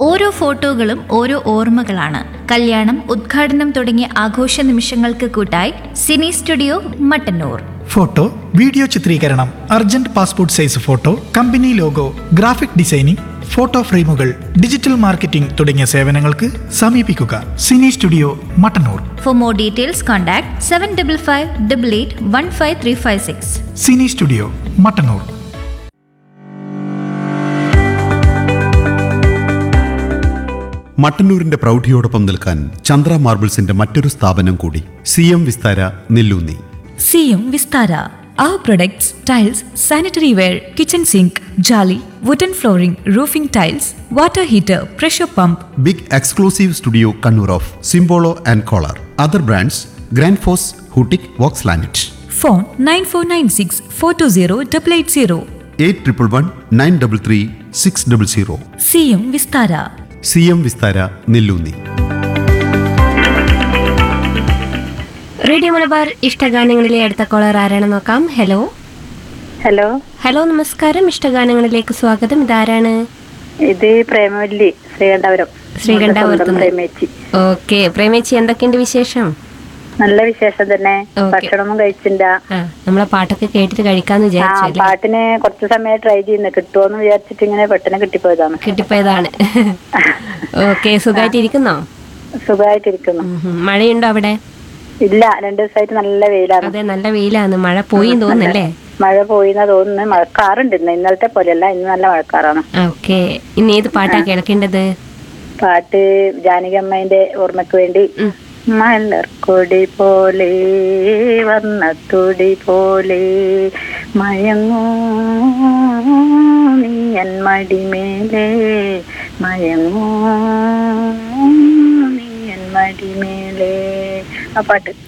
ഓരോ ഫോട്ടോകളും ഓരോ ഓർമ്മകളാണ് കല്യാണം ഉദ്ഘാടനം തുടങ്ങിയ ആഘോഷ നിമിഷങ്ങൾക്ക് കൂട്ടായി cine studio Mattannur photo video ചിത്രീകരണം urgent passport size photo company logo graphic designing photo ഫ്രെയിമുകൾ ഡിജിറ്റൽ മാർക്കറ്റിംഗ് തുടങ്ങിയ സേവനങ്ങൾക്ക് സമീപിക്കുക cine studio Mattannur for more details contact seven double five double eight one five three five six cine studio Mattannur മട്ടന്നൂരിന്റെ പ്രൗഢിയോടൊപ്പം നിൽക്കാൻ ചന്ദ്ര മാർബിൾസിന്റെ മറ്റൊരു സ്ഥാപനം കൂടി സി എം വിസ്താര നെല്ലൂന്നി സിയും Vistara Our products, tiles, sanitary ware, kitchen sink, jolly, wooden flooring, roofing tiles, water heater, pressure pump, big exclusive studio Kannur of Simbolo and Kohler other brands Grundfos ഹൂട്ടിക് Vox ലാനറ്റ് phone 9496 420 880. Eight triple one nine double three six double zero സിയും Vistara C M Vistara Nelloonni radio Malabar ഇഷ്ടഗാനങ്ങളിലെ അടുത്ത caller ആരാണ് നോക്കാം hello hello hello നമസ്കാരം ഇഷ്ടഗാനങ്ങളിലേക്ക് സ്വാഗതം ഇതാരാണ് ഇത് പ്രേമവല്ലി ശ്രീകണ്ഠപുരം ശ്രീകണ്ഠപുരത്ത് സ്വന്തം പ്രേമേച്ചി ഓക്കെ പ്രേമേച്ചി എന്തൊക്കെയുണ്ട് വിശേഷം നല്ല വിശേഷം തന്നെ ഓക്കേ. ഭക്ഷണമൊന്നും കഴിച്ചില്ല ആ നമ്മളെ പാട്ടൊക്കെ കേട്ടിട്ട് കഴിക്കാന്ന് ആ വിചാരിച്ചു അല്ലേ? പാട്ടിന് കുറച്ച് സമയം ട്രൈ ചെയ്യുന്നു കിട്ടുമോന്ന് വിചാരിച്ചിട്ട് ഇങ്ങനെ പെട്ടെന്ന് കിട്ടിപ്പോയതാണ് കിട്ടിപ്പോയതാണ് ഓക്കെ സുഖമായിട്ട് ഇരിക്കുന്നോ സുഖമായിട്ടിരിക്കുന്നു ഉം, മഴയുണ്ടോ അവിടെ ഇല്ല രണ്ടു ദിവസമായിട്ട് നല്ല വെയിലാണ് അതെ നല്ല വെയിലാണ് മഴ പോയി തോന്നുന്നല്ലേ മഴ പോയിന്നാ തോന്നുന്നു മഴക്കാറുണ്ട് ഇന്ന് ഇന്നലത്തെ പോലെയല്ല ഇന്ന് നല്ല മഴക്കാറാണ് ഓക്കെ ഇനി ഏത് പാട്ടാ കേൾക്കേണ്ടത് പാട്ട് ജാനകിയമ്മേന്റെ ഓർമ്മക്ക് വേണ്ടി ഉം. മലർക്കൊടി പോലെ വർണ്ണത്തൊടി പോലെ മയങ്ങൂ നീയൻ മടിമേലെ മയങ്ങൂ നീയൻ മടിമേലെ ആ പാട്ട്